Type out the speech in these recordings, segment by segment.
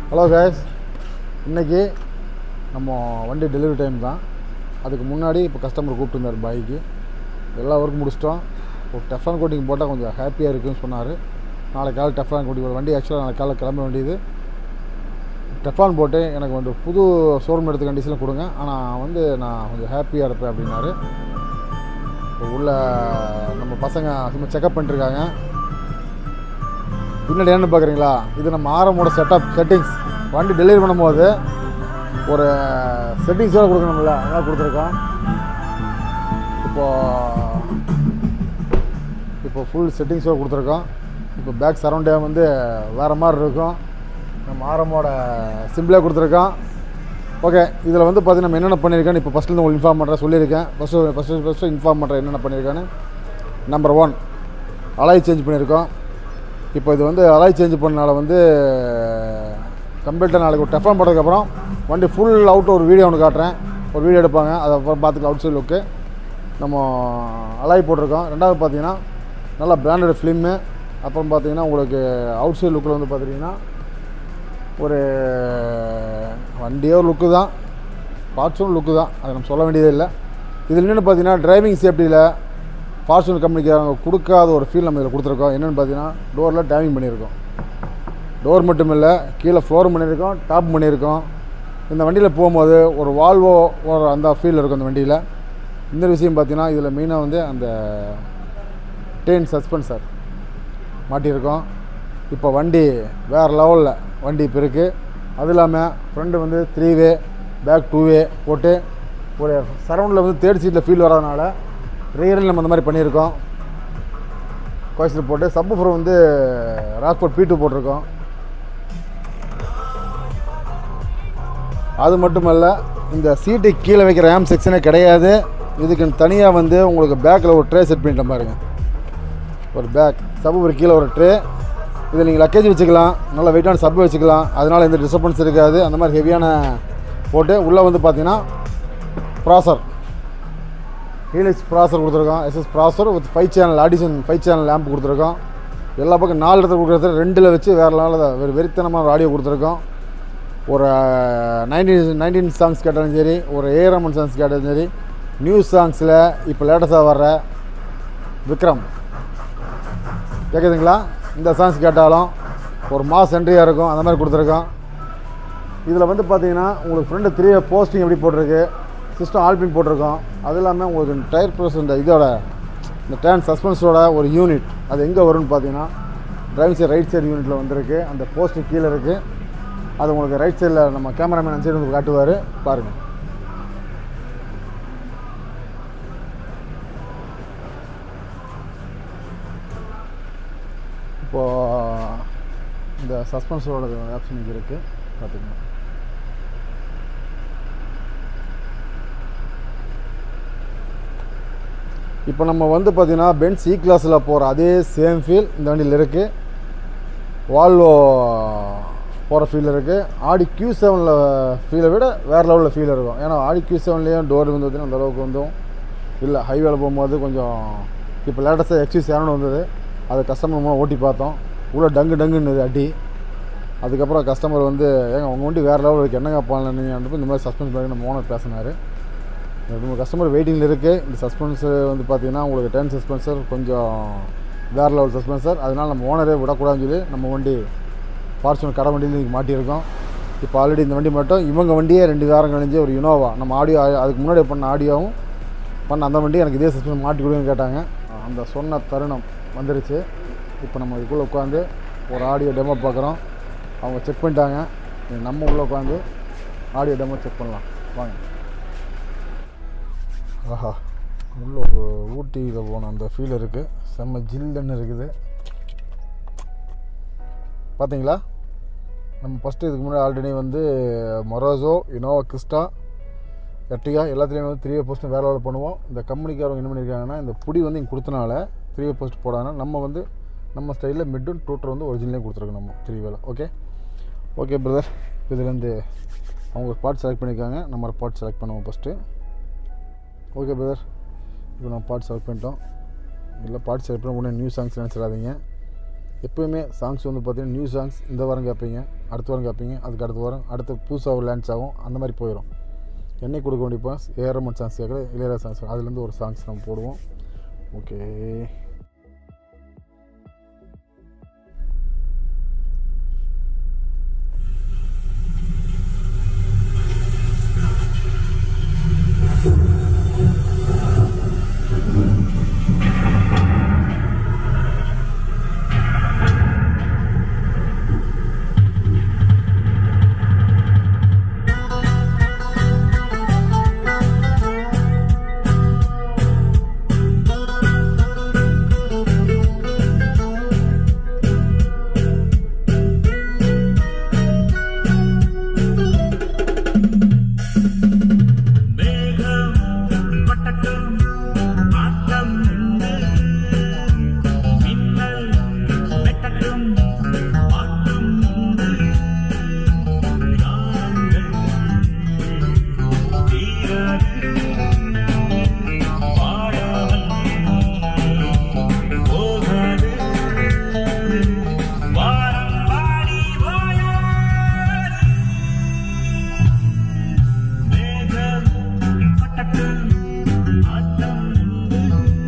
hello guys இன்னைக்கு நம்ம வண்டி டெலிவரி டைம் தான் அதுக்கு முன்னாடி இப்போ கஸ்டமர் கூப்பிட்டுருந்தார் பைக்கு எல்லா ஒர்க் முடிச்சிட்டோம் ஒரு டெஃப்லான் கோட்டிங் போட்டால் கொஞ்சம் ஹாப்பியாக இருக்குன்னு சொன்னார் நாளைக்கு காலை டெஃப்லான் கோட்டிங் வண்டி ஆக்சுவலாக நாளைக்கு காலை கிளம்ப வேண்டியது டெஃப்லான் போட்டு எனக்கு வந்து புது ஷோரூம் எடுத்த கண்டிஷனில் கொடுங்க ஆனால் வந்து நான் கொஞ்சம் ஹாப்பியாக இருப்பேன் அப்படின்னாரு இப்போ உள்ள நம்ம பசங்க சும்மா செக்அப் பண்ணிட்டுருக்காங்க பின்னாடி என்னன்னு பார்க்குறீங்களா இது நம்ம ஆரமோட செட்டப் செட்டிங்ஸ் வண்டி டெலிவரி பண்ணும்போது ஒரு செட்டிங்ஸோட கொடுக்கணும்ல அதான் கொடுத்துருக்கோம் இப்போ இப்போ ஃபுல் செட்டிங்ஸோட கொடுத்துருக்கோம் இப்போ பேக் சரௌண்டே வந்து வேறு மாதிரி இருக்கும் நம்ம ஆரமோட சிம்பிளாக கொடுத்துருக்கோம் ஓகே இதில் வந்து பார்த்தீங்கன்னா நம்ம என்னென்ன பண்ணியிருக்கேன்னு இப்போ ஃபஸ்ட்லேருந்து உங்களுக்கு இன்ஃபார்ம் பண்ணுறேன் சொல்லியிருக்கேன் ஃபஸ்ட்டு ஃபஸ்ட்டு ஃபஸ்ட்டு இன்ஃபார்ம் பண்ணுறேன் என்னென்ன பண்ணியிருக்கேன்னு நம்பர் ஒன் அலாய் சேஞ்ச் பண்ணியிருக்கோம் இப்போ இது வந்து அலாய் சேஞ்ச் பண்ணனால வந்து கம்ப்ளீட்டாக நாளைக்கு ஒரு டெஃபான் போட்டதுக்கப்புறம் வண்டி ஃபுல் அவுட் ஒரு வீடியோ ஒன்று காட்டுறேன் ஒரு வீடியோ எடுப்பாங்க அதை அப்புறம் பார்த்துக்கலாம் அவுட் சைட் லுக்கு நம்ம அலாய் போட்டிருக்கோம் ரெண்டாவது பார்த்தீங்கன்னா நல்லா பிராண்டட் ஃபிலிம்மு அப்புறம் பார்த்தீங்கன்னா உங்களுக்கு அவுட் சைட் லுக்கில் வந்து பார்த்துட்டிங்கன்னா ஒரு வண்டியே ஒரு லுக்கு தான் பார்ட்ஸும் லுக்கு தான் அதை நம்ம சொல்ல வேண்டியதே இல்லை இதில் என்னென்னு பார்த்தீங்கன்னா டிரைவிங் சேஃப்டியில் ஃபார்ச்சூன் கம்பெனிக்காரங்க கொடுக்காத ஒரு ஃபீல் நம்ம இதில் கொடுத்துருக்கோம் என்னென்னு பார்த்தீங்கன்னா டோரில் டேமிங் பண்ணியிருக்கோம் டோர் மட்டும் இல்லை கீழே ஃப்ளோர் பண்ணியிருக்கோம் டாப் பண்ணியிருக்கோம் இந்த வண்டியில் போகும்போது ஒரு வால்வோ ஒரு அந்த ஃபீல் இருக்கும் இந்த வண்டியில் இந்த விஷயம் பார்த்தீங்கன்னா இதில் மெயினாக வந்து அந்த டெயின் சஸ்பென்சர் மாட்டியிருக்கோம் இப்போ வண்டி வேறு லெவலில் வண்டி இப்போ இருக்குது அது இல்லாமல் ஃப்ரண்ட் வந்து three way back two way போட்டு ஒரு சரௌண்டில் வந்து தேர்ட் சீட்டில் ஃபீல் வராதனால ரியரில் நம்ம இந்த மாதிரி பண்ணியிருக்கோம் கோயசில் போட்டு சப்பு வந்து ராக்போர்ட் பி டூ போட்டிருக்கோம் அது மட்டுமல்ல இந்த சீட்டு கீழே வைக்கிற ஆம் செக்ஷனே கிடையாது இதுக்கு தனியாக வந்து உங்களுக்கு பேக்கில் ஒரு ட்ரே செட் பண்ணிட்டேன் பாருங்க ஒரு பேக் சப்பு ஒரு கீழே ஒரு ட்ரே இதில் நீங்கள் லக்கேஜ் வச்சுக்கலாம் நல்ல வெயிட்டான சப்பு வச்சுக்கலாம் அதனால் எந்த டிஸ்டர்பன்ஸ் இருக்காது அந்த மாதிரி ஹெவியான போட்டு உள்ளே வந்து பார்த்தீங்கன்னா ப்ராசர் ஹீலிக்ஸ் ப்ராசர் கொடுத்துருக்கோம் SS processor with five channel Audison five channel lamp கொடுத்துருக்கோம் எல்லா பக்கம் நாலு இடத்துல கொடுக்குறது ரெண்டில் வச்சு வேறு லெவலில் வெறு வெறித்தனமான ஒரு ஆடியோ கொடுத்துருக்கோம் ஒரு நைன்டீன் நைன்டீன் சாங்ஸ் கேட்டாலும் சரி ஒரு ஏரமன் சாங்ஸ் கேட்டாலும் சரி நியூஸ் சாங்ஸில் இப்போ லேட்டஸ்ட்டாக வர்ற விக்ரம் கேட்குதுங்களா இந்த சாங்ஸ் கேட்டாலும் ஒரு மாஸ் என்ட்ரியாக இருக்கும் அந்த மாதிரி கொடுத்துருக்கோம் இதில் வந்து பார்த்தீங்கன்னா உங்களுக்கு ஃப்ரெண்டு த்ரீ போஸ்டிங் எப்படி போட்டிருக்கு சிஸ்டம் ஆல்பின் போட்டிருக்கோம் அது இல்லாமல் உங்களுக்கு டயர் ப்ரெஸ் இந்த இதோட இந்த டேன் சஸ்பென்ஸோட ஒரு யூனிட் அது எங்கே வரும்னு பார்த்தீங்கன்னா டிரைவிங் சைடு ரைட் சைடு யூனிட்டில் வந்திருக்கு அந்த போஸ்ட்டு கீழே இருக்குது அது உங்களுக்கு ரைட் சைடில் நம்ம கேமராமேன் அந்த சைடு வந்து காட்டுவார் பாருங்கள் இப்போது இந்த சஸ்பென்ஸோட ஆப்ஷன் இங்கே இருக்குது பார்த்துக்கணும் இப்போ நம்ம வந்து பார்த்திங்கன்னா பென்ஸ் சி கிளாஸில் போகிற அதே சேம் ஃபீல் இந்த வண்டியில் இருக்குது வால்வோ போகிற ஃபீல் இருக்குது ஆடி கியூ செவனில் ஃபீலை விட வேறு லெவலில் ஃபீல் இருக்கும் ஏன்னா ஆடி கியூ செவன்லேயும் டோர் வந்து பார்த்திங்கன்னா அந்த அளவுக்கு வந்தும் இல்லை ஹைவேல போகும்போது கொஞ்சம் இப்போ லேட்டஸ்ட்டாக எக்ஸி செவன் வந்தது அது கஸ்டமர் மூலம் ஓட்டி பார்த்தோம் உள்ள டங்கு டங்குன்னு அடி அதுக்கப்புறம் கஸ்டமர் வந்து ஏங்க உங்கள் வண்டி வேறு லெவலில் இருக்குது என்னங்க பண்ணலன்னு இந்த மாதிரி சஸ்பென்ஸ் பண்ணி நம்ம ஓனர் பேசினார் ரெண்டு மூணு கஸ்டமர் வெயிட்டிங்கில் இருக்குது இந்த சஸ்பென்சர் வந்து பார்த்திங்கன்னா உங்களுக்கு டென் சஸ்பென்சர் கொஞ்சம் வேறு லெவல் சஸ்பென்சர் அதனால் நம்ம ஓனரே விடக்கூடாதுன்னு சொல்லி நம்ம வண்டி ஃபார்ச்சுனர் கடை வண்டியில் இன்றைக்கி மாட்டியிருக்கோம் இப்போ ஆல்ரெடி இந்த வண்டி மட்டும் இவங்க வண்டியே ரெண்டு வாரம் கழிஞ்சு ஒரு இனோவா நம்ம ஆடியோ அதுக்கு முன்னாடி பண்ண ஆடியோவும் பண்ண அந்த வண்டி எனக்கு இதே சஸ்பென்ஸ் மாட்டி கொடுங்கன்னு கேட்டாங்க அந்த சொன்ன தருணம் வந்துருச்சு இப்போ நம்ம இதுக்குள்ளே உட்காந்து ஒரு ஆடியோ டெமோ பார்க்குறோம் அவங்க செக் பண்ணிட்டாங்க இனி நம்ம உள்ளே உட்காந்து ஆடியோ டெமோ செக் பண்ணலாம் வாங்க ஆஹா உள்ள ஒரு ஊட்டியில் போன அந்த ஃபீல் இருக்குது செம்ம ஜில்லுன்னு இருக்குது பார்த்தீங்களா நம்ம ஃபஸ்ட்டு இதுக்கு முன்னாடி ஆல்ரெடி வந்து மொரோசோ இனோவா கிறிஸ்டா எர்டிகா எல்லாத்துலேயும் வந்து த்ரீ போஸ்ட்டு வேறு லெவலில் பண்ணுவோம் இந்த கம்பெனிக்காரங்க என்ன பண்ணியிருக்காங்கன்னா இந்த புடி வந்து இங்கே கொடுத்தனால த்ரீ போஸ்ட் போடாங்கன்னா நம்ம வந்து நம்ம ஸ்டைலில் மிட்டும் டூட்டர் வந்து ஒரிஜினலே கொடுத்துருக்கோம் நம்ம த்ரீ வேலை ஓகே ஓகே பிரதர் இதுலேருந்து அவங்க பார்ட் செலக்ட் பண்ணியிருக்காங்க நம்ம பார்ட் செலக்ட் பண்ணுவோம் ஃபஸ்ட்டு ஓகே பிரதர் இப்போ நம்ம பாட்டு செலக்ட் பண்ணிட்டோம் இல்லை பாட்டு செலக்ட் பண்ண உடனே நியூ சாங்ஸ் நினச்சிடாதீங்க எப்போயுமே சாங்ஸ் வந்து பார்த்தீங்கன்னா நியூ சாங்ஸ் இந்த வாரம் கேட்பீங்க அடுத்த வாரம் கேட்பீங்க அதுக்கு அடுத்த வாரம் அடுத்த புதுசாக ஒரு லான்ச் ஆகும் அந்த மாதிரி போயிடும் என்னை கொடுக்க வேண்டிய பாஸ் ஏஆர்எம் சாங்ஸ் கேட்கல இளையராஜா சாங்ஸ் அதுலேருந்து ஒரு சாங்ஸ் நம்ம போடுவோம் ஓகே மேகம் பட்டட்டும் ஆட்டம் உண்டு மின்னல் வெட்டட்டும் ஆட்டம் உண்டு காலங்கள் தீராது வாழாமல் போகாது வாரம் பாடி வாயாது மேகம் பட்டட்டும் ஆட்டம் உண்டு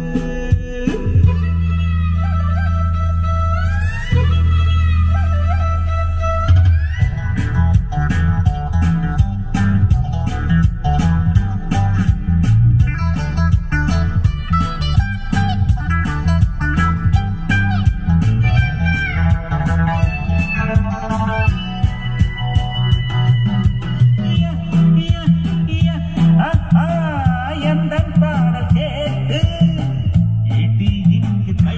எந்தன் பாடல் கேட்டு இடி இங்கு கை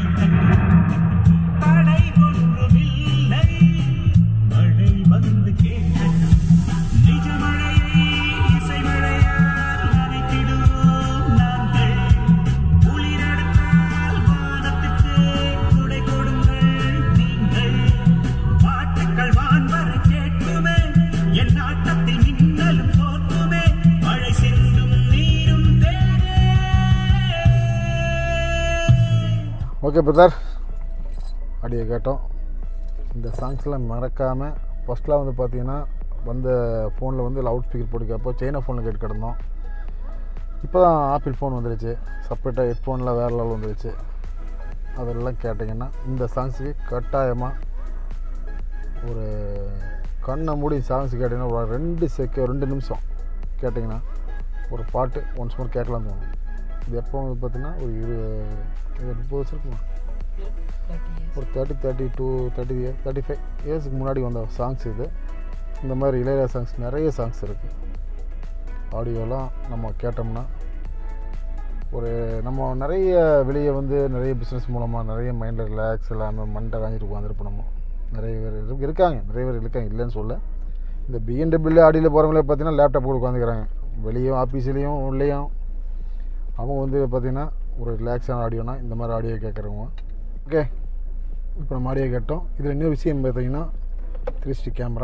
படை ஒன்றுமில்லை மழை வந்து கேட்டது நிஜ மழையை இசை மழையால் நனைத்திடுவோம் நாங்கள் குளிரெடுத்தால் வானத்துக்கு குடை கொடுங்கள் நீங்கள் பாட்டுக்கள் வான்வரை கேட்குமே என் நாட்டத்தில் மின்னலும் தோற்றுமே மழை செல்லும் நீரும் தேனே ஓகே பிரதர் ஆடியோ கேட்டோம் இந்த சாங்ஸ்லாம் மறக்காமல் ஃபஸ்ட்லாம் வந்து பார்த்தீங்கன்னா வந்த ஃபோனில் வந்து லவுட் ஸ்பீக்கர் போட்டு கேட்போம் சைனா ஃபோனில் கேட்டு கிடந்தோம் இப்போ தான் ஆப்பிள் ஃபோன் வந்துருச்சு செப்பரேட்டாக ஹெட்ஃபோனில் வேறு லெவல் வந்துருச்சு அதெல்லாம் கேட்டிங்கன்னா இந்த சாங்ஸுக்கு கட்டாயமாக ஒரு கண்ணை மூடி சாங்ஸ் கேட்டிங்கன்னா ஒரு ரெண்டு செக ரெண்டு நிமிஷம் கேட்டிங்கன்னா ஒரு பாட்டு ஒன்ஸ் மோர் கேட்கலாம் தோணும் இது எப்போ வந்து பார்த்தீங்கன்னா ஒரு இரு இது முப்பது வருஷம் இருக்குமா ஒரு thirty thirty two thirty year thirty five இயர்ஸ்க்கு முன்னாடி வந்த சாங்ஸ் இது இந்த மாதிரி இளையராஜா சாங்ஸ் நிறைய சாங்ஸ் இருக்குது ஆடியோலாம் நம்ம கேட்டோம்னா ஒரு நம்ம நிறைய வெளியே வந்து நிறைய பிஸ்னஸ் மூலமாக நிறைய மைண்டில் ரிலாக்ஸ் இல்லாமல் மண்டை காஞ்சிட்டு உட்காந்துருப்போம் நம்ம நிறைய பேர் இருக்கு- இருக்காங்க நிறைய பேர் இருக்காங்க இல்லைன்னு சொல்ல இந்த பிஎன்டபிள்யூ ஆடியில் போகிறவங்களே பார்த்தீங்கன்னா லேப்டாப் கூட உட்காந்துக்கிறாங்க வெளியும் ஆஃபீஸ்லேயும் உள்ளேயும் அவங்க வந்து பார்த்திங்கன்னா ஒரு ரிலாக்ஸான ஆடியோனா இந்த மாதிரி ஆடியோ கேட்குறவங்க ஓகே இப்போ நம்ம ஆடியோ கேட்டோம் இதில் இன்னொரு விஷயம் பார்த்தீங்கன்னா த்ரீ ஸ்டி கேமரா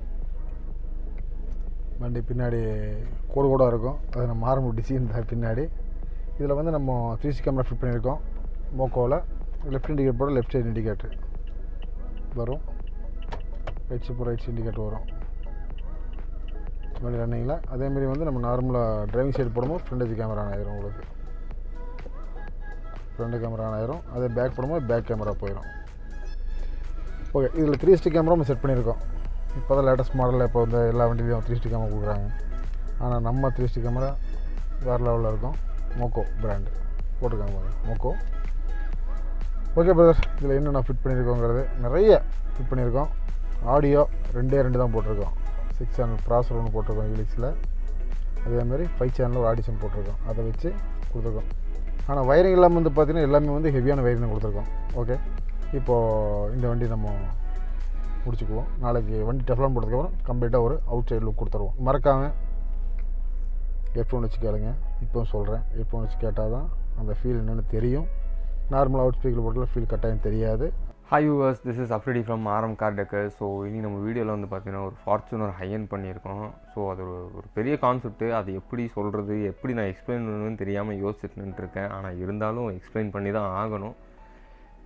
வண்டி பின்னாடி கோடு கூட இருக்கும் அது நம்ம ஆரம்ப டிசைன் தான் பின்னாடி இதில் வந்து நம்ம த்ரீ ஸ்டி கேமரா ஃபிட் பண்ணியிருக்கோம் மோக்கோவில் லெஃப்ட் இண்டிகேட் போட லெஃப்ட் சைடு இண்டிகேட்டர் வரும் right side right side indicator வரும் வண்டி ரன்னிங்கில் அதேமாரி வந்து நம்ம நார்மலாக டிரைவிங் சைடு போடும்போது ஃப்ரண்ட் கேமரா ஆன் ஆயிரும் உங்களுக்கு ஃப்ரண்ட் கேமரா ஆன் ஆயிரும் அதே பேக் போடும்போது பேக் கேமரா போயிடும் ஓகே இதில் த்ரீ ஸ்டி கேமரா நம்ம செட் பண்ணியிருக்கோம் இப்போ தான் லேட்டஸ்ட் மாடலில் இப்போ வந்து எல்லா வண்டிலையும் த்ரீ ஸ்டி கேமரா கொடுக்குறாங்க ஆனால் நம்ம த்ரீ ஸ்டி கேமரா வேறு லெவலில் இருக்கும் மோக்கோ பிராண்டு போட்டிருக்காங்க பாருங்க மோக்கோ ஓகே பிரதர் இதில் என்னென்ன ஃபிட் பண்ணியிருக்கோங்கிறது நிறைய ஃபிட் பண்ணியிருக்கோம் ஆடியோ ரெண்டே ரெண்டு தான் போட்டிருக்கோம் சிக்ஸ் சேனல் ப்ராசர் ஒன்று போட்டிருக்கோம் இலிக்ஸில் அதேமாதிரி ஃபைவ் சேனல் ஒரு ஆடிஷன் போட்டிருக்கோம் அதை வச்சு கொடுத்துருக்கோம் ஆனால் வயரிங் இல்லாமல் வந்து பார்த்திங்கன்னா எல்லாமே வந்து ஹெவியான வயரிங் கொடுத்துருக்கோம் ஓகே இப்போது இந்த வண்டி நம்ம முடிச்சுக்குவோம் நாளைக்கு வண்டி டெஃப்லான் போட்டதுக்கப்புறம் கம்ப்ளீட்டாக ஒரு அவுட் சைடு லுக் கொடுத்துருவோம் மறக்காமல் ஹெட்ஃபோன் வச்சு கேளுங்க இப்போவும் சொல்கிறேன் ஹெட்ஃபோன் வச்சு கேட்டால் தான் அந்த ஃபீல் என்னென்னு தெரியும் நார்மல் அவுட் ஸ்பீக்கர் போட்டால் ஃபீல் கட்டாயம் தெரியாது hi yours this is Afridi from Aram car decor so இனி நம்ம வீடியோவில் வந்து பார்த்தீங்கன்னா ஒரு ஃபார்ச்சுனர் ஹையன் பண்ணியிருக்கோம் ஸோ அது ஒரு ஒரு பெரிய கான்செப்ட்டு அது எப்படி சொல்கிறது எப்படி நான் எக்ஸ்பிளைன் பண்ணணும்னு தெரியாமல் யோசிச்சுட்டு நின்றுருக்கேன் ஆனால் இருந்தாலும் எக்ஸ்பிளைன் பண்ணி தான் ஆகணும்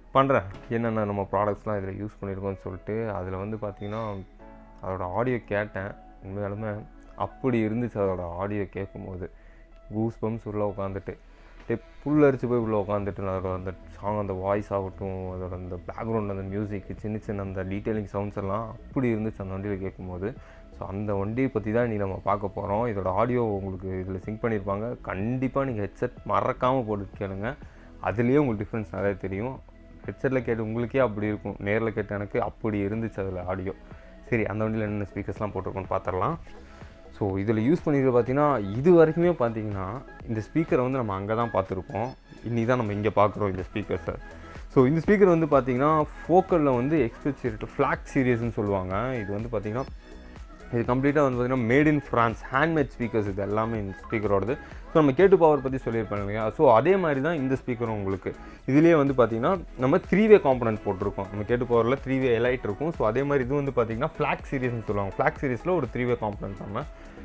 பண்ணுறேன் என்னென்ன நம்ம ப்ராடக்ட்ஸ்லாம் இதில் யூஸ் பண்ணியிருக்கோம்னு சொல்லிட்டு அதில் வந்து பார்த்திங்கன்னா அதோட ஆடியோ கேட்டேன் உண்மையாலுமே அப்படி இருந்துச்சு அதோட ஆடியோ கேட்கும்போது கூஸ் பம்ப்ஸ் உள்ளே உட்காந்துட்டு அப்படியே புல்லரிச்சு போய் உள்ளே உட்காந்துட்டு அதோட அந்த சாங் அந்த வாய்ஸ் ஆகட்டும் அதோட அந்த பேக்ரவுண்ட் அந்த மியூசிக் சின்ன சின்ன அந்த டீட்டெயிலிங் சவுண்ட்ஸ் எல்லாம் அப்படி இருந்துச்சு அந்த வண்டியில் கேட்கும்போது ஸோ அந்த வண்டியை பற்றி தான் இன்றைக்கி நம்ம பார்க்க போகிறோம் இதோட ஆடியோ உங்களுக்கு இதில் சிங்க் பண்ணியிருப்பாங்க கண்டிப்பாக நீங்கள் ஹெட்செட் மறக்காமல் போட்டு கேளுங்க அதுலேயே உங்களுக்கு டிஃப்ரென்ஸ் நிறைய தெரியும் ஹெட்செட்டில் கேட்டு உங்களுக்கே அப்படி இருக்கும் நேரில் கேட்ட எனக்கு அப்படி இருந்துச்சு அதில் ஆடியோ சரி அந்த வண்டியில் என்னென்ன ஸ்பீக்கர்ஸ்லாம் போட்டிருக்கோன்னு பார்த்துடலாம் ஸோ இதில் யூஸ் பண்ணிக்கிறது பார்த்தீங்கன்னா இது வரைக்குமே பார்த்தீங்கன்னா இந்த ஸ்பீக்கரை வந்து நம்ம அங்கே தான் பார்த்துருப்போம் இன்னி தான் நம்ம இங்கே பார்க்குறோம் இந்த ஸ்பீக்கர்ஸை ஸோ இந்த ஸ்பீக்கர் வந்து பார்த்தீங்கன்னா ஃபோக்கலில் வந்து எக்ஸ்பெக்ட் ஃப்ளாக் சீரியஸ்னு சொல்லுவாங்க இது வந்து பார்த்தீங்கன்னா இது கம்ப்ளீட்டாக வந்து பார்த்தீங்கன்னா made in France handmade speakers இது எல்லாமே இந்த ஸ்பீக்கரோடது ஸோ நம்ம கேட்டு பவர் பற்றி சொல்லியிருப்பேன் இல்லையா ஸோ அதே மாதிரி தான் இந்த ஸ்பீக்கரும் உங்களுக்கு இதுலேயே வந்து பார்த்தீங்கன்னா நம்ம த்ரீ வே காம்பனன்ட் போட்டிருக்கோம் நம்ம கேட்டு பவரில் த்ரீ வே எலைட் இருக்கும் ஸோ அதே மாதிரி இது வந்து பார்த்தீங்கன்னா ஃப்ளாக் சீரிஸ்னு சொல்லுவாங்க ஃப்ளாக் சீரிஸில் ஒரு த்ரீ வே காம்பனன்ட் நம்ம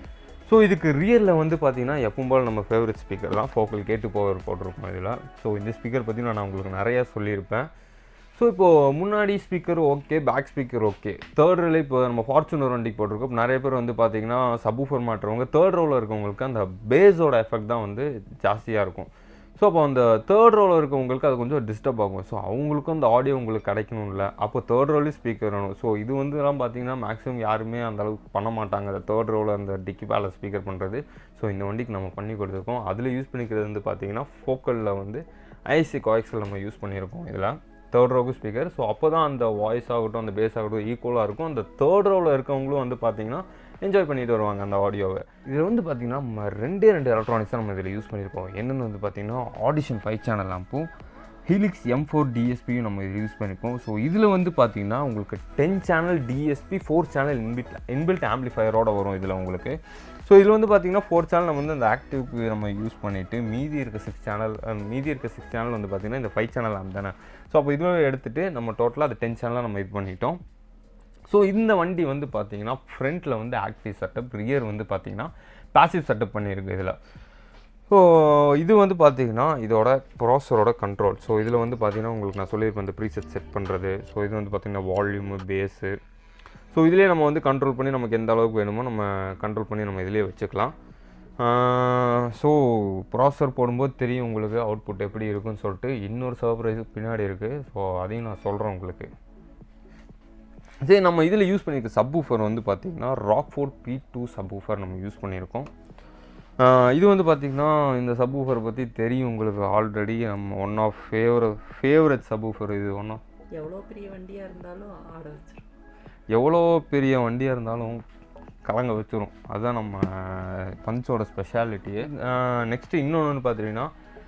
ஸோ இதுக்கு ரியலில் வந்து பார்த்தீங்கன்னா எப்பவும் போல் நம்ம ஃபேவரட் ஸ்பீக்கர் தான் ஃபோக்கல் கேட்டு பவர் போட்டிருக்கோம் இதில் ஸோ இந்த ஸ்பீக்கர் பற்றி நான் உங்களுக்கு நிறையா சொல்லியிருப்பேன் ஸோ இப்போது முன்னாடி speaker okay back speaker okay third ரோவில் இப்போ நம்ம ஃபார்ச்சுனர் வண்டிக்கு போட்டிருக்கோம் இப்ப நிறைய பேர் வந்து பார்த்தீங்கன்னா சபூஃபர் மாட்டுறவங்க தேர்ட் ரோவில் இருக்கவங்களுக்கு அந்த பேஸோட எஃபெக்ட் தான் வந்து ஜாஸ்தியாக இருக்கும் ஸோ அப்போ அந்த தேர்ட் ரோவில் இருக்கவங்களுக்கு அது கொஞ்சம் டிஸ்டர்ப் ஆகும் ஸோ அவங்களுக்கும் அந்த ஆடியோ உங்களுக்கு கிடைக்கணும்ல அப்போ தேர்ட் ரோலையும் ஸ்பீக்கர் வேணும் ஸோ இது வந்து எல்லாம் பார்த்தீங்கன்னா மேக்ஸிமம் யாருமே அந்த அளவுக்கு பண்ண மாட்டாங்க அந்த தேர்ட் ரோவில் அந்த டிக்கி பேல ஸ்பீக்கர் பண்ணுறது ஸோ இந்த வண்டிக்கு நம்ம பண்ணி கொடுத்துருக்கோம் அதில் யூஸ் பண்ணிக்கிறது வந்து பார்த்தீங்கன்னா ஃபோக்கலில் வந்து ஐசி காய்க்ஸில் நம்ம யூஸ் பண்ணியிருக்கோம் இதில் தேர்ட் ரோவுக்கு ஸ்பீக்கர் ஸோ அப்போ தான் அந்த வாய்ஸ் ஆகட்டும் அந்த பேஸ் ஆகட்டும் ஈக்குவலாக இருக்கும் அந்த தேர்ட் ரோவில் இருக்கவங்களும் வந்து பார்த்தீங்கன்னா என்ஜாய் பண்ணிட்டு வருவாங்க அந்த ஆடியோவை இதில் வந்து பார்த்தீங்கன்னா நம்ம ரெண்டே ரெண்டு எலக்ட்ரானிக்ஸ் தான் நம்ம இதில் யூஸ் பண்ணியிருக்கோம் என்னென்னு வந்து பார்த்தீங்கன்னா ஆடிஷன் ஃபைவ் சேனல் லாம்பும் ஹீலிக்ஸ் எம் ஃபோர் டிஎஸ்பியும் நம்ம இதில் யூஸ் பண்ணியிருக்கோம் ஸோ இதில் வந்து பார்த்தீங்கன்னா உங்களுக்கு ten channel DSP four channel inbuilt inbuilt ஆம்பிளிஃபயரோட வரும் இதில் உங்களுக்கு ஸோ இதில் வந்து பார்த்தீங்கன்னா ஃபோர் சேனல் நம்ம வந்து அந்த ஆக்டிவ்க்கு நம்ம யூஸ் பண்ணிவிட்டு மீதி இருக்க சிக்ஸ் சேனல் மீதி இருக்க சிக்ஸ் சேனல் வந்து பார்த்தீங்கன்னா இந்த ஃபைவ் சேனல் ஆம் தானே ஸோ அப்போ இதில் எடுத்துகிட்டு நம்ம டோட்டலாக அது டென் சேனலாக நம்ம இது பண்ணிட்டோம் ஸோ இந்த வண்டி வந்து பார்த்தீங்கன்னா ஃப்ரண்ட்டில் வந்து ஆக்டிவ் செட்டப் ரியர் வந்து பார்த்தீங்கன்னா பாசிவ் செட்டப் பண்ணியிருக்கு இதில் ஸோ இது வந்து பார்த்தீங்கன்னா இதோட ப்ராசரோட கண்ட்ரோல் ஸோ இதில் வந்து பார்த்தீங்கன்னா உங்களுக்கு நான் சொல்லியிருப்பேன் இந்த ப்ரீசெட் செட் பண்ணுறது ஸோ இது வந்து பார்த்தீங்கன்னா வால்யூமு பேஸு ஸோ இதிலே நம்ம வந்து கண்ட்ரோல் பண்ணி நமக்கு எந்த அளவுக்கு வேணுமோ நம்ம கண்ட்ரோல் பண்ணி நம்ம இதிலே வச்சுக்கலாம் ஸோ ப்ராசர் போடும்போது தெரியும் உங்களுக்கு அவுட்புட் எப்படி இருக்குன்னு சொல்லிட்டு இன்னொரு சர்ப்ரைஸ் பின்னாடி இருக்குது ஸோ அதையும் நான் சொல்கிறேன் உங்களுக்கு சரி நம்ம இதில் யூஸ் பண்ணியிருக்க சப்வூஃபர் வந்து பார்த்திங்கன்னா Rockford P two subwoofer நம்ம யூஸ் பண்ணியிருக்கோம் ஆஹ் இது வந்து பார்த்திங்கன்னா இந்த சப்வூஃபர் பற்றி தெரியும் உங்களுக்கு ஆல்ரெடி நம்ம one of favourite favourite subwoofer இது ஒன் ஆஃப் எவ்வளோ பெரிய வண்டியாக இருந்தாலும் ஆட வச்சிரும் எவ்வளோ பெரிய வண்டியாக இருந்தாலும் கலங்க வச்சிரும் அதுதான் நம்ம பஞ்சோட ஸ்பெஷாலிட்டியே நெக்ஸ்ட்டு இன்னொன்று வந்து பார்த்துட்டிங்கன்னா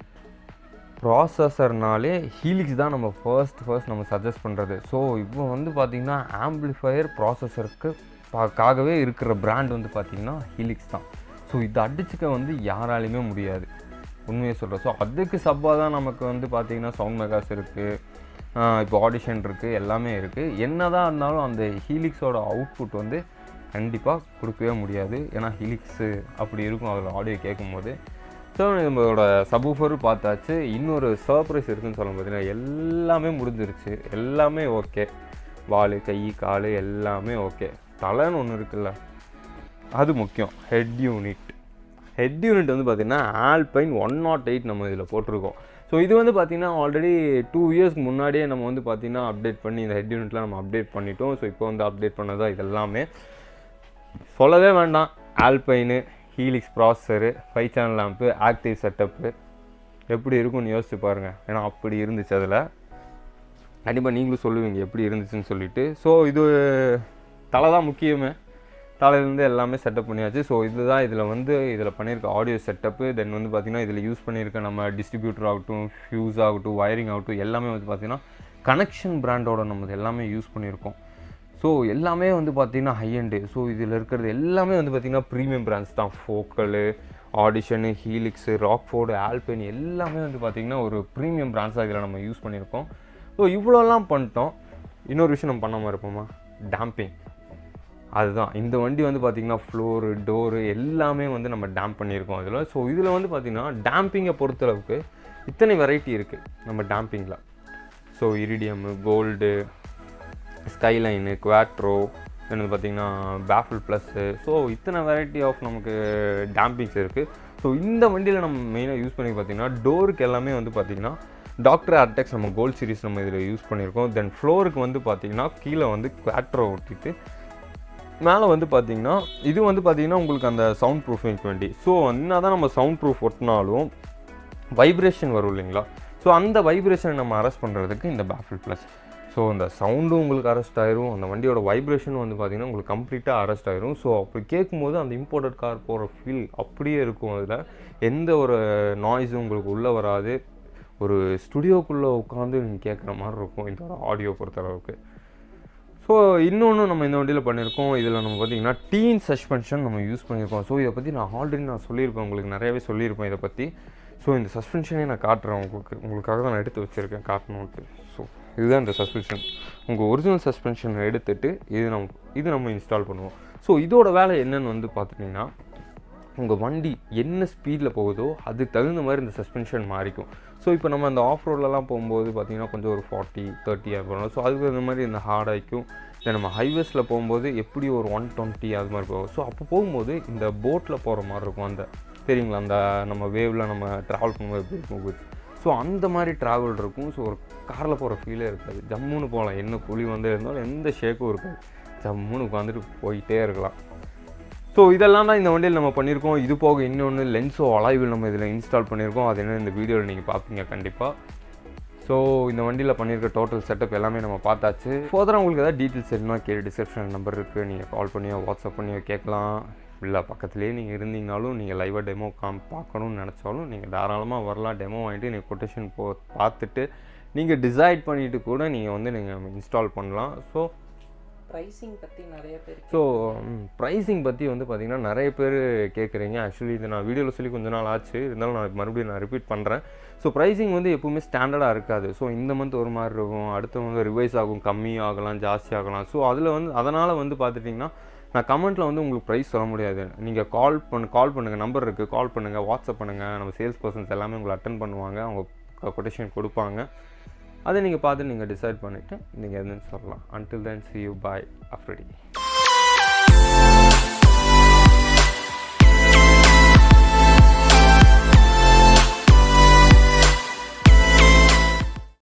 ப்ராசஸர்னாலே ஹீலிக்ஸ் தான் நம்ம ஃபர்ஸ்ட் ஃபர்ஸ்ட் நம்ம சஜஸ்ட் பண்ணுறது ஸோ இப்போ வந்து பார்த்திங்கன்னா ஆம்பிளிஃபயர் ப்ராசஸருக்கு காகவே இருக்கிற பிராண்ட் வந்து பார்த்திங்கன்னா ஹீலிக்ஸ் தான் ஸோ இதை அடிச்சுக்க வந்து யாராலையுமே முடியாது உண்மையை சொல்கிறேன் ஸோ அதுக்கு சப்பாக தான் நமக்கு வந்து பார்த்திங்கன்னா சவுண்ட் மெகாஸ் இருக்குது இப்போ ஆடிஷன் இருக்குது எல்லாமே இருக்குது என்ன தான் இருந்தாலும் அந்த ஹீலிக்ஸோட அவுட்புட் வந்து கண்டிப்பாக கொடுக்கவே முடியாது ஏன்னா ஹீலிக்ஸு அப்படி இருக்கும் அதில் ஆடியோ கேட்கும்போது ஸோ நம்மளோட சபூஃபர் பார்த்தாச்சு இன்னொரு சர்ப்ரைஸ் இருக்குன்னு சொல்ல பார்த்தீங்கன்னா எல்லாமே முடிஞ்சிருச்சு எல்லாமே ஓகே வால் கை கால் எல்லாமே ஓகே தலைன்னு ஒன்று இருக்குல்ல அது முக்கியம் ஹெட் யூனிட் ஹெட் யூனிட் வந்து பார்த்திங்கன்னா ஆல்பைன் ஒன் நாட் எயிட் நம்ம இதில் போட்டிருக்கோம் ஸோ இது வந்து பார்த்திங்கன்னா ஆல்ரெடி டூ இயர்ஸ்க்கு முன்னாடியே நம்ம வந்து பார்த்திங்கன்னா அப்டேட் பண்ணி இந்த ஹெட் யூனிட்லாம் நம்ம அப்டேட் பண்ணிட்டோம் ஸோ இப்போ வந்து அப்டேட் பண்ணதா இது எல்லாமே சொல்லவே வேண்டாம் Alpine Helix processor five channel lamp active setup எப்படி இருக்கும்னு யோசிச்சு பாருங்கள் ஏன்னா அப்படி இருந்துச்சு அதில் கண்டிப்பாக நீங்களும் சொல்லுவீங்க எப்படி இருந்துச்சுன்னு சொல்லிட்டு ஸோ இது தலை தான் முக்கியமே தலையிலேருந்து எல்லாமே செட்டப் பண்ணியாச்சு ஸோ இதுதான் இதில் வந்து இதில் பண்ணியிருக்க ஆடியோ செட்டப்பு தென் வந்து பார்த்திங்கன்னா இதில் யூஸ் பண்ணியிருக்க நம்ம டிஸ்ட்ரிபியூட்டர் ஆகட்டும் ஃபியூஸ் ஆகட்டும் வயரிங் ஆகட்டும் எல்லாமே வந்து பார்த்திங்கன்னா கனெக்ஷன் பிராண்டோட நம்ம எல்லாமே யூஸ் பண்ணியிருக்கோம் ஸோ எல்லாமே வந்து பார்த்திங்கன்னா ஹை அண்டு ஸோ இதில் இருக்கிறது எல்லாமே வந்து பார்த்திங்கன்னா ப்ரீமியம் பிராண்ட்ஸ் தான் ஃபோக்கலு ஆடிஷனு ஹீலிக்ஸு ராக்ஃபோர்டு ஆல்பைன் எல்லாமே வந்து பார்த்திங்கன்னா ஒரு ப்ரீமியம் பிராண்ட்ஸாக இதில் நம்ம யூஸ் பண்ணியிருக்கோம் ஸோ இவ்வளோலாம் பண்ணிட்டோம் இன்னொரு விஷயம் நம்ம பண்ணாமல் இருப்போமா டேம்பிங் அதுதான் இந்த வண்டி வந்து பார்த்திங்கன்னா ஃப்ளோரு டோரு எல்லாமே வந்து நம்ம டேம்ப் பண்ணியிருக்கோம் இதில் ஸோ இதில் வந்து பார்த்திங்கன்னா டேம்பிங்கை பொறுத்தளவுக்கு இத்தனை வெரைட்டி இருக்குது நம்ம டேம்பிங்கில் so iridium gold skyline quadro then வந்து பார்த்திங்கன்னா பேஃபிள் ப்ளஸ்ஸு ஸோ இத்தனை வெரைட்டி ஆஃப் நமக்கு டேம்பிங்ஸ் இருக்குது ஸோ இந்த வண்டியில் நம்ம மெயினாக யூஸ் பண்ணி பார்த்திங்கன்னா டோருக்கு எல்லாமே வந்து பார்த்திங்கன்னா டாக்டர் ஆர்டெக்ஸ் நம்ம கோல்ட் சீரிஸ் நம்ம இதில் யூஸ் பண்ணியிருக்கோம் தென் ஃப்ளோருக்கு வந்து பார்த்திங்கன்னா கீழே வந்து குவாட்ரோ ஒட்டிட்டு மேலே வந்து பார்த்தீங்கன்னா இது வந்து பார்த்தீங்கன்னா உங்களுக்கு அந்த சவுண்ட் ப்ரூஃபிங் வண்டி ஸோ என்ன தான் நம்ம சவுண்ட் ப்ரூஃப் ஒட்டினாலும் வைப்ரேஷன் வரும் இல்லைங்களா ஸோ அந்த வைப்ரேஷனை நம்ம அரெஸ்ட் பண்ணுறதுக்கு இந்த பேஃபில் ப்ளஸ் ஸோ அந்த சவுண்டும் உங்களுக்கு அரெஸ்ட் ஆயிரும் அந்த வண்டியோட வைப்ரேஷன் வந்து பார்த்தீங்கன்னா உங்களுக்கு கம்ப்ளீட்டாக அரெஸ்ட் ஆயிரும் ஸோ அப்படி கேட்கும்போது அந்த இம்போர்ட்டட் கார் போகிற ஃபீல் அப்படியே இருக்கும் அதில் எந்த ஒரு நாய்ஸும் உங்களுக்கு உள்ளே வராது ஒரு ஸ்டுடியோக்குள்ளே உட்காந்து நீங்கள் கேட்குற மாதிரி இருக்கும் இதோட ஆடியோ பொறுத்தளவுக்கு ஸோ இன்னொன்று நம்ம இந்த வண்டியில் பண்ணியிருக்கோம் இதில் நம்ம பார்த்தீங்கன்னா டீன் சஸ்பென்ஷன் நம்ம யூஸ் பண்ணியிருக்கோம் ஸோ இதை பற்றி நான் ஆல்ரெடி நான் சொல்லியிருப்பேன் உங்களுக்கு நிறையவே சொல்லியிருப்பேன் இதை பற்றி ஸோ இந்த சஸ்பென்ஷனே நான் காட்டுறேன் உங்களுக்கு உங்களுக்காக தான் நான் எடுத்து வச்சுருக்கேன் காட்டணுன்ட்டு ஸோ இதுதான் இந்த சஸ்பென்ஷன் உங்கள் ஒரிஜினல் சஸ்பென்ஷன் எடுத்துட்டு இது நம்ம இது நம்ம இன்ஸ்டால் பண்ணுவோம் ஸோ இதோட வேலை என்னன்னு வந்து பார்த்துட்டிங்கன்னா உங்கள் வண்டி என்ன ஸ்பீடில் போகுதோ அதுக்கு தகுந்த மாதிரி இந்த சஸ்பென்ஷன் மாறிக்கும் ஸோ இப்போ நம்ம அந்த ஆஃப் ரோட்லலாம் போகும்போது பார்த்தீங்கன்னா கொஞ்சம் ஒரு ஃபார்ட்டி தேர்ட்டி அது போகணும் ஸோ அதுக்கு தகுந்த மாதிரி இந்த ஹார்ட் ஆகிக்கும் தென் நம்ம ஹைவேஸில் போகும்போது எப்படி ஒரு ஒன் டுவெண்ட்டி அது மாதிரி போகும் ஸோ அப்போ போகும்போது இந்த போட்டில் போகிற மாதிரி இருக்கும் அந்த தெரியுங்களா அந்த நம்ம வேவில் நம்ம ட்ராவல் பண்ணும்போது எப்படி இருக்கும் ஸோ அந்த மாதிரி ட்ராவல் இருக்கும் ஸோ ஒரு காரில் போகிற ஃபீலே இருக்காது ஜம்முன்னு போகலாம் என்ன குழி வந்து இருந்தாலும் எந்த ஷேக்கும் இருக்காது ஜம்முன்னு உட்காந்துட்டு போயிட்டே இருக்கலாம் ஸோ இதெல்லாம் தான் இந்த வண்டியில் நம்ம பண்ணியிருக்கோம் இது போக இன்னொன்று லென்ஸோ அலாய்வில் நம்ம இதில் இன்ஸ்டால் பண்ணியிருக்கோம் அது என்ன இந்த வீடியோவில் நீங்கள் பார்ப்பீங்க கண்டிப்பாக ஸோ இந்த வண்டியில் பண்ணியிருக்க டோட்டல் செட்டப் எல்லாமே நம்ம பார்த்தாச்சு ஃபர்தராக உங்களுக்கு ஏதாவது டீட்டெயில்ஸ் வேணும்னா கீழே டிஸ்கிரிப்ஷன் நம்பர் இருக்குது நீங்கள் கால் பண்ணியோ வாட்ஸ்அப் பண்ணியோ கேட்கலாம் இல்லை பக்கத்துலேயே நீங்கள் இருந்தீங்கனாலும் நீங்கள் லைவாக டெமோ காம் பார்க்கணும்னு நினச்சாலும் நீங்கள் தாராளமாக வரலாம் டெமோ வாங்கிட்டு நீங்கள் கொட்டேஷன் போ பார்த்துட்டு நீங்கள் டிசைட் பண்ணிவிட்டு கூட நீங்கள் வந்து நீங்கள் இன்ஸ்டால் பண்ணலாம் ஸோ ப்ரைஸிங் பற்றி நிறைய பேர் ஸோ ப்ரைஸிங் பற்றி வந்து பார்த்தீங்கன்னா நிறைய பேர் கேட்குறீங்க ஆக்சுவலி இது நான் வீடியோவில் சொல்லி கொஞ்ச நாள் ஆச்சு இருந்தாலும் நான் மறுபடியும் நான் ரிப்பீட் பண்ணுறேன் ஸோ ப்ரைஸிங் வந்து எப்பவுமே ஸ்டாண்டர்டாக இருக்காது ஸோ இந்த மந்த் ஒரு மாதிரி இருக்கும் அடுத்த வந்து ரிவைஸ் ஆகும் கம்மி ஆகலாம் ஜாஸ்தி ஆகலாம் ஸோ அதில் வந்து அதனால் வந்து பார்த்துட்டிங்கன்னா நான் கமெண்ட்டில் வந்து உங்களுக்கு ப்ரைஸ் சொல்ல முடியாது நீங்கள் கால் பண்ணு கால் பண்ணுங்கள் நம்பர் இருக்குது கால் பண்ணுங்கள் வாட்ஸ்அப் பண்ணுங்கள் நம்ம சேல்ஸ் பர்சன்ஸ் எல்லாமே உங்களை அட்டன் பண்ணுவாங்க அவங்க கொட்டேஷன் கொடுப்பாங்க அதை நீங்கள் பார்த்து நீங்கள் டிசைட் பண்ணிவிட்டு நீங்கள் எதுன்னு சொல்லலாம் until then see you bye அஃப்ரெடி